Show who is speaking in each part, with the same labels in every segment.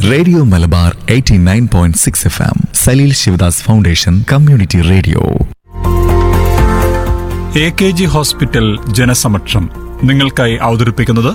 Speaker 1: radio Malabar 89.6 point six F M Saleel Sivadas foundation community radio
Speaker 2: A K G hospital ജനസമക്ഷം നിങ്ങൾക്കായി അവതരിപ്പിക്കുന്നത്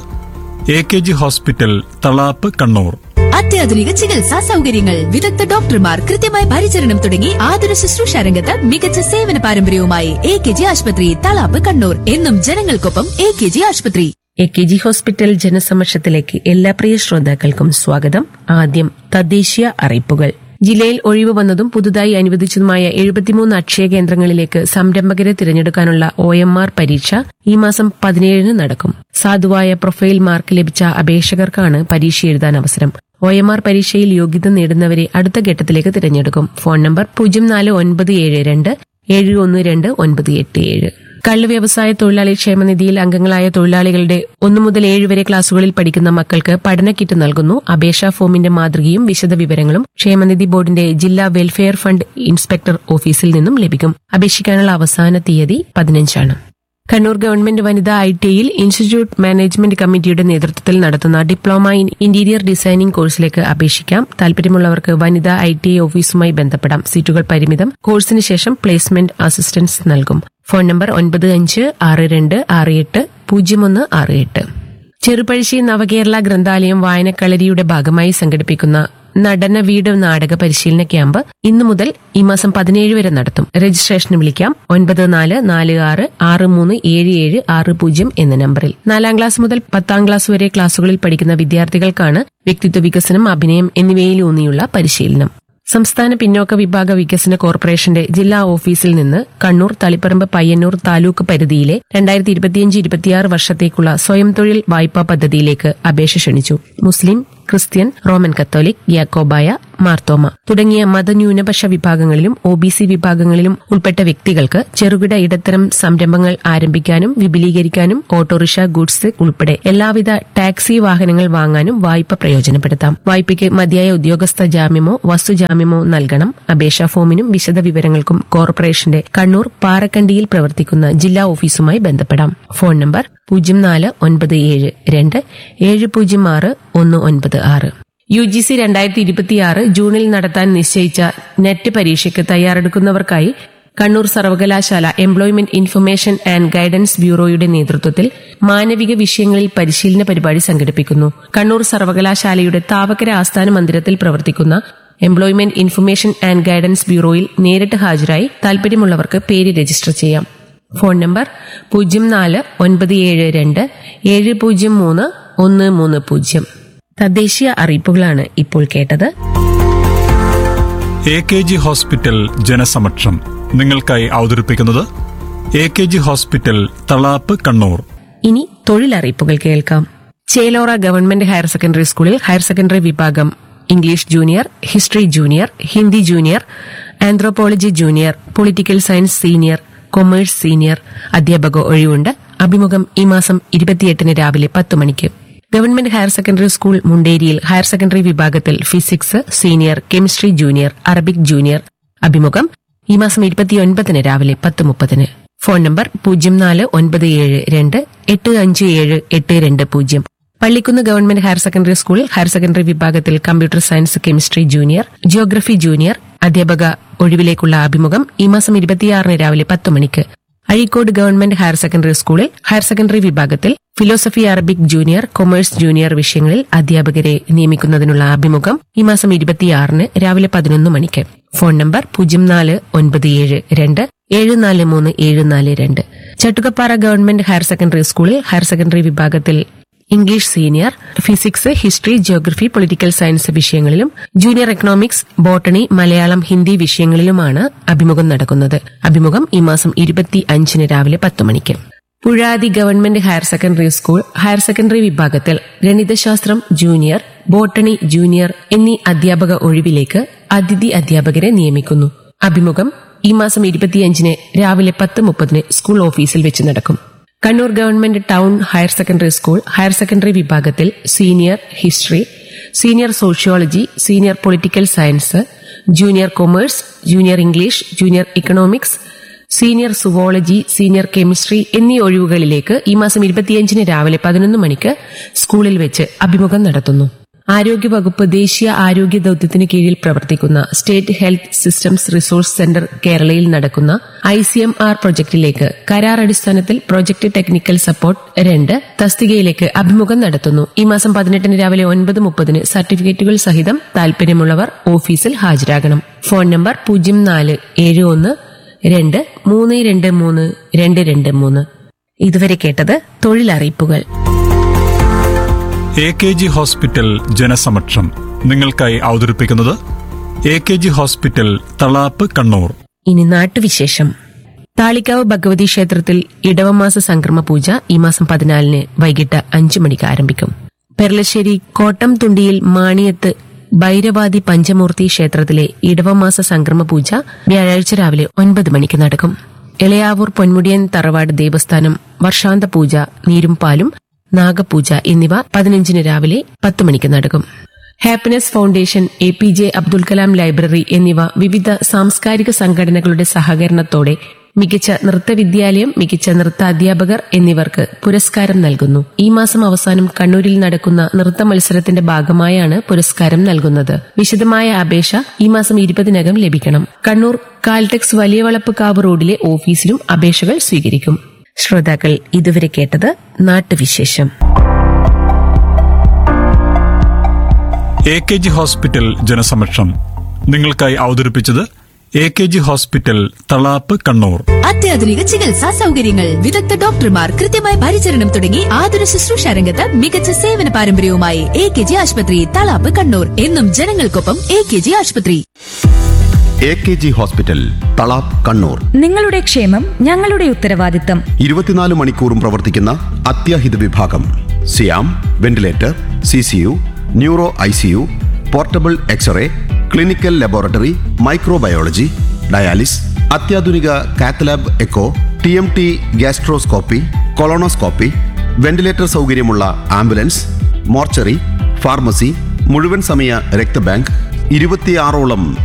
Speaker 2: A K G hospital Thalap Kannur
Speaker 3: അത്യാധുനിക ചികിത്സാ സൗകര്യങ്ങൾ വിദഗ്ധ ഡോക്ടർമാർ കൃത്യമായ പരിചരണം തുടങ്ങി ആതുര ശുശ്രൂഷ രംഗത്ത് മികച്ച സേവന പാരമ്പര്യവുമായി എ കെ ജി ആശുപത്രി തളാപ്പ് കണ്ണൂർ എന്നും ജനങ്ങൾക്കൊപ്പം എ കെ ജി ആശുപത്രി
Speaker 4: എ കെ ജി ഹോസ്പിറ്റൽ ജനസമക്ഷത്തിലേക്ക് എല്ലാ പ്രിയ ശ്രോതാക്കൾക്കും സ്വാഗതം ആദ്യം തദ്ദേശീയ അറിയിപ്പുകൾ ജില്ലയിൽ ഒഴിവ് വന്നതും പുതുതായി അനുവദിച്ചതുമായ എഴുപത്തിമൂന്ന് അക്ഷയ കേന്ദ്രങ്ങളിലേക്ക് സംരംഭകരെ തിരഞ്ഞെടുക്കാനുള്ള ഒ എം ആർ പരീക്ഷ ഈ മാസം പതിനേഴിന് നടക്കും സാധുവായ പ്രൊഫൈൽ മാർക്ക് ലഭിച്ച അപേക്ഷകർക്കാണ് പരീക്ഷ എഴുതാൻ അവസരം ഒ എം ആർ പരീക്ഷയിൽ യോഗ്യത നേടുന്നവരെ അടുത്ത ഘട്ടത്തിലേക്ക് തിരഞ്ഞെടുക്കും ഫോൺ നമ്പർ പൂജ്യം നാല് ഒൻപത് ഏഴ് രണ്ട് ഏഴ് ഒന്ന് രണ്ട് ഒൻപത് എട്ട് ഏഴ് കള്ള് വ്യവസായ തൊഴിലാളി ക്ഷേമനിധിയിൽ അംഗങ്ങളായ തൊഴിലാളികളുടെ ഒന്നു മുതൽ ഏഴ് വരെ ക്ലാസുകളിൽ പഠിക്കുന്ന മക്കൾക്ക് പഠന കിറ്റ് നൽകുന്നു അപേക്ഷാ ഫോമിന്റെ മാതൃകയും വിശദവിവരങ്ങളും ക്ഷേമനിധി ബോർഡിന്റെ ജില്ലാ വെൽഫെയർ ഫണ്ട് ഇൻസ്പെക്ടർ ഓഫീസിൽ നിന്നും ലഭിക്കും അപേക്ഷിക്കാനുള്ള അവസാന തീയതി പതിനഞ്ചാണ് കണ്ണൂർ ഗവൺമെന്റ് വനിതാ ഐ ടിയിൽ ഇൻസ്റ്റിറ്റ്യൂട്ട് മാനേജ്മെന്റ് കമ്മിറ്റിയുടെ നേതൃത്വത്തിൽ നടത്തുന്ന ഡിപ്ലോമ ഇൻ ഇന്റീരിയർ ഡിസൈനിംഗ് കോഴ്സിലേക്ക് അപേക്ഷിക്കാം താൽപര്യമുള്ളവർക്ക് വനിതാ ഐ ടി ഓഫീസുമായി ബന്ധപ്പെടാം സീറ്റുകൾ പരിമിതം കോഴ്സിന് ശേഷം പ്ലേസ്മെന്റ് അസിസ്റ്റൻസ് നൽകും ഫോൺ നമ്പർ ഒൻപത് അഞ്ച് ആറ് രണ്ട് ആറ് എട്ട് പൂജ്യം ഒന്ന് ആറ് എട്ട് ചെറുപഴശ്ശി നവകേരള ഗ്രന്ഥാലയം വായനക്കളരിയുടെ ഭാഗമായി സംഘടിപ്പിക്കുന്ന നടന വീട് നാടക പരിശീലന ക്യാമ്പ് ഇന്നു മുതൽ ഈ മാസം പതിനേഴ് വരെ നടത്തും രജിസ്ട്രേഷന് വിളിക്കാം ഒൻപത് നാല് നാല് ആറ് ആറ് മൂന്ന് ഏഴ് ഏഴ് ആറ് പൂജ്യം എന്ന നമ്പറിൽ നാലാം ക്ലാസ് മുതൽ പത്താം ക്ലാസ് വരെ ക്ലാസുകളിൽ പഠിക്കുന്ന വിദ്യാർത്ഥികൾക്കാണ് വ്യക്തിത്വ വികസനം അഭിനയം എന്നിവയിലൂന്നിയുള്ള പരിശീലനം സംസ്ഥാന പിന്നോക്ക വിഭാഗ വികസന കോർപ്പറേഷന്റെ ജില്ലാ ഓഫീസിൽ നിന്ന് കണ്ണൂർ തളിപ്പറമ്പ് പയ്യന്നൂർ താലൂക്ക് പരിധിയിലെ രണ്ടായിരത്തി ഇരുപത്തിയഞ്ച് ഇരുപത്തിയാറ് വർഷത്തേക്കുള്ള സ്വയം തൊഴിൽ വായ്പാ പദ്ധതിയിലേക്ക് അപേക്ഷ ക്ഷണിച്ചു മുസ്ലിം Christian Roman Catholic Yakobaya Marthoma തുടങ്ങിയ മതന്യൂനപക്ഷ വിഭാഗങ്ങളിലും ഒ ബി സി വിഭാഗങ്ങളിലും ഉൾപ്പെട്ട വ്യക്തികൾക്ക് ചെറുകിട ഇടത്തരം സംരംഭങ്ങൾ ആരംഭിക്കാനും വിപുലീകരിക്കാനും ഓട്ടോറിക്ഷ ഗുഡ്സ് ഉൾപ്പെടെ എല്ലാവിധ ടാക്സി വാഹനങ്ങൾ വാങ്ങാനും വായ്പ പ്രയോജനപ്പെടുത്താം വായ്പയ്ക്ക് മതിയായ ഉദ്യോഗസ്ഥ ജാമ്യമോ വസ്തുജാമ്യമോ നൽകണം അപേക്ഷാ ഫോമിനും വിശദ വിവരങ്ങൾക്കും കോർപ്പറേഷന്റെ കണ്ണൂർ പാറക്കണ്ടിയിൽ പ്രവർത്തിക്കുന്ന ജില്ലാ ഓഫീസുമായി ബന്ധപ്പെടാം ഫോൺ നമ്പർ പൂജ്യം നാല് ഒൻപത് ഏഴ് രണ്ട് ഏഴ് പൂജ്യം ആറ് ഒന്ന് ഒൻപത് ആറ് യു ജി സി രണ്ടായിരത്തി ഇരുപത്തിയാറ് ജൂണിൽ നടത്താൻ നിശ്ചയിച്ച നെറ്റ് പരീക്ഷയ്ക്ക് തയ്യാറെടുക്കുന്നവർക്കായി കണ്ണൂർ സർവകലാശാല എംപ്ലോയ്മെന്റ് ഇൻഫർമേഷൻ ആൻഡ് ഗൈഡൻസ് ബ്യൂറോയുടെ നേതൃത്വത്തിൽ മാനവിക വിഷയങ്ങളിൽ പരിശീലന പരിപാടി സംഘടിപ്പിക്കുന്നു കണ്ണൂർ സർവകലാശാലയുടെ താവക്കര ആസ്ഥാന മന്ദിരത്തിൽ പ്രവർത്തിക്കുന്ന എംപ്ലോയ്മെന്റ് ഇൻഫർമേഷൻ ആൻഡ് ഗൈഡൻസ് ബ്യൂറോയിൽ നേരിട്ട് ഹാജരായി താൽപര്യമുള്ളവർക്ക് പേര് രജിസ്റ്റർ ചെയ്യാം ഫോൺ നമ്പർ പൂജ്യം നാല് ഒൻപത് ഏഴ് രണ്ട് ഏഴ് പൂജ്യം മൂന്ന് ഒന്ന് മൂന്ന് പൂജ്യം തദ്ദേശീയ അറിയിപ്പുകളാണ് ഇപ്പോൾ കേട്ടത്
Speaker 2: എ കെ ജി ഹോസ്പിറ്റൽ ജനസമക്ഷം നിങ്ങൾക്കായി അവതരിപ്പിക്കുന്നത് A K G hospital Thalap Kannur
Speaker 4: ഇനി തൊഴിലറിയിപ്പുകൾ കേൾക്കാം ചേലോറ ഗവൺമെന്റ് ഹയർ സെക്കൻഡറി സ്കൂളിൽ ഹയർ സെക്കൻഡറി വിഭാഗം English junior history junior Hindi junior anthropology junior political science senior commerce senior അധ്യാപക ഒഴിവുണ്ട് അഭിമുഖം ഈ മാസം ഇരുപത്തിയെട്ടിന് രാവിലെ പത്ത് മണിക്ക് ഗവൺമെന്റ് ഹയർ സെക്കൻഡറി സ്കൂൾ മുണ്ടേരിയിൽ ഹയർ സെക്കൻഡറി വിഭാഗത്തിൽ physics senior chemistry junior Arabic junior അഭിമുഖം ഈ മാസം ഇരുപത്തിയൊൻപതിന് രാവിലെ പത്ത് മുപ്പതിന് ഫോൺ നമ്പർ പൂജ്യം നാല് ഒൻപത് ഏഴ് രണ്ട് എട്ട് അഞ്ച് ഏഴ് എട്ട് രണ്ട് പൂജ്യം പള്ളിക്കുന്ന് ഗവൺമെന്റ് ഹയർ സെക്കൻഡറി സ്കൂളിൽ ഹയർ സെക്കൻഡറി വിഭാഗത്തിൽ computer science chemistry junior geography junior അധ്യാപക ഒഴിവിലേക്കുള്ള അഭിമുഖം ഈ മാസം ഇരുപത്തിയാറിന് രാവിലെ പത്ത് മണിക്ക് അഴീക്കോട് ഗവൺമെന്റ് ഹയർ സെക്കൻഡറി സ്കൂളിൽ ഹയർ സെക്കൻഡറി വിഭാഗത്തിൽ philosophy Arabic junior commerce junior വിഷയങ്ങളിൽ അധ്യാപകരെ നിയമിക്കുന്നതിനുള്ള അഭിമുഖം ഈ മാസം ഇരുപത്തിയാറിന് രാവിലെ പതിനൊന്ന് മണിക്ക് ഫോൺ നമ്പർ പൂജ്യം നാല് ഒൻപത് ഏഴ് രണ്ട് ഏഴ് നാല് മൂന്ന് ഏഴ് നാല് രണ്ട് ചട്ടുകപ്പാറ ഗവൺമെന്റ് ഹയർ സെക്കൻഡറി സ്കൂളിൽ ഹയർ സെക്കൻഡറി വിഭാഗത്തിൽ English senior physics history geography political science വിഷയങ്ങളിലും junior economics botany Malayalam Hindi വിഷയങ്ങളിലുമാണ് അഭിമുഖം നടക്കുന്നത് അഭിമുഖം ഈ മാസം ഇരുപത്തി അഞ്ചിന് രാവിലെ പത്ത് മണിക്ക് Puzhathi government higher secondary school higher secondary വിഭാഗത്തിൽ ഗണിതശാസ്ത്രം ജൂനിയർ ബോട്ടണി ജൂനിയർ എന്നീ അധ്യാപക ഒഴിവിലേക്ക് അതിഥി അധ്യാപകരെ നിയമിക്കുന്നു അഭിമുഖം ഈ മാസം ഇരുപത്തിയഞ്ചിന് രാവിലെ പത്ത് മുപ്പതിന് സ്കൂൾ ഓഫീസിൽ വെച്ച് നടക്കും Kannur government town higher secondary school higher secondary വിഭാഗത്തിൽ senior history senior sociology senior political science junior commerce junior English junior economics senior zoology senior chemistry എന്നീ ഒഴിവുകളിലേക്ക് ഈ മാസം ഇരുപത്തിയഞ്ചിന് രാവിലെ പതിനൊന്ന് മണിക്ക് സ്കൂളിൽ വെച്ച് അഭിമുഖം നടത്തുന്നു ആരോഗ്യവകുപ്പ് ദേശീയ ആരോഗ്യ ദൌത്യത്തിന് കീഴിൽ പ്രവർത്തിക്കുന്ന state health systems resource centre കേരളയിൽ നടക്കുന്ന ഐ സി എം ആർ പ്രൊജക്ടിലേക്ക് കരാർ അടിസ്ഥാനത്തിൽ പ്രൊജക്ട് ടെക്നിക്കൽ സപ്പോർട്ട് രണ്ട് തസ്തികയിലേക്ക് അഭിമുഖം നടത്തുന്നു ഈ മാസം പതിനെട്ടിന് രാവിലെ ഒൻപത് മുപ്പതിന് സർട്ടിഫിക്കറ്റുകൾ സഹിതം താൽപര്യമുള്ളവർ ഓഫീസിൽ ഹാജരാകണം ഫോൺ നമ്പർ പൂജ്യം നാല് ഏഴ് ഒന്ന് രണ്ട് മൂന്ന് രണ്ട് മൂന്ന് രണ്ട് രണ്ട് മൂന്ന് ഇതുവരെ കേട്ടത് തൊഴിലറിയിപ്പുകൾ
Speaker 2: എ കെ ജി ഹോസ്പിറ്റൽ ജനസമക്ഷം നിങ്ങൾക്കായി അവതരിപ്പിക്കുന്നത് A K G hospital Thalap Kannur
Speaker 4: ഇനി നാട്ടുവിശേഷം താളിക്കാവ് ഭഗവതി ക്ഷേത്രത്തിൽ ഇടവമാസ സംക്രമ പൂജ ഈ മാസം പതിനാലിന് വൈകിട്ട് അഞ്ചു മണിക്ക് ആരംഭിക്കും പെർലശ്ശേരി കോട്ടം തുണ്ടിയിൽ മാണിയത്ത് ഭൈരവാദി പഞ്ചമൂർത്തി ക്ഷേത്രത്തിലെ ഇടവമാസ സംക്രമ പൂജ വ്യാഴാഴ്ച രാവിലെ ഒൻപത് മണിക്ക് നടക്കും എളയാവൂർ പൊന്മുടിയൻ തറവാട് ദേവസ്ഥാനം വർഷാന്ത പൂജ നീരും പാലും നാഗപൂജ എന്നിവ പതിനഞ്ചിന് രാവിലെ പത്ത് മണിക്ക് നടക്കും happiness foundation A P J Abdul Kalam library എന്നിവ വിവിധ സാംസ്കാരിക സംഘടനകളുടെ സഹകരണത്തോടെ മികച്ച നൃത്തവിദ്യാലയം മികച്ച നൃത്താധ്യാപകർ എന്നിവർക്ക് പുരസ്കാരം നൽകുന്നു ഈ മാസം അവസാനം കണ്ണൂരിൽ നടക്കുന്ന നൃത്ത മത്സരത്തിന്റെ ഭാഗമായാണ് പുരസ്കാരം നൽകുന്നത് വിശദമായ അപേക്ഷ ഈ മാസം ഇരുപതിനകം ലഭിക്കണം കണ്ണൂർ കാൽടെക്സ് വലിയ വളപ്പുകാവ് റോഡിലെ ഓഫീസിലും അപേക്ഷകൾ സ്വീകരിക്കും ശ്രോതാക്കൾ ഇതുവരെ കേട്ടത് നാട്ടുവിശേഷം
Speaker 2: എ കെ ജി ഹോസ്പിറ്റൽ ജനസമക്ഷം നിങ്ങൾക്കായി അവതരിപ്പിച്ചത് A K G hospital Thalap Kannur
Speaker 3: അത്യാധുനിക ചികിത്സാ സൗകര്യങ്ങൾ വിദഗ്ധ ഡോക്ടർമാർ കൃത്യമായ പരിചരണം തുടങ്ങി ആതുര ശുശ്രൂഷ രംഗത്ത് മികച്ച സേവന പാരമ്പര്യവുമായി എ കെ ജി ആശുപത്രി തളാപ്പ് കണ്ണൂർ എന്നും ജനങ്ങൾക്കൊപ്പം എ കെ ജി ആശുപത്രി
Speaker 5: A K G hospital Thalap Kannur
Speaker 6: നിങ്ങളുടെ ക്ഷേമം ഞങ്ങളുടെ ഉത്തരവാദിത്തം
Speaker 5: ഇരുപത്തിനാല് മണിക്കൂറും പ്രവർത്തിക്കുന്ന അത്യാഹിത വിഭാഗം സിയാം ventilator C C U neuro I C U portable x ray clinical laboratory microbiology dialysis അത്യാധുനിക cath lab echo T M T gastroscopy colonoscopy ventilator സൗകര്യമുള്ള ആംബുലൻസ് മോർച്ചറി ഫാർമസി മുഴുവൻ സമയ രക്തബാങ്ക് ഇരുപത്തിയാറോളം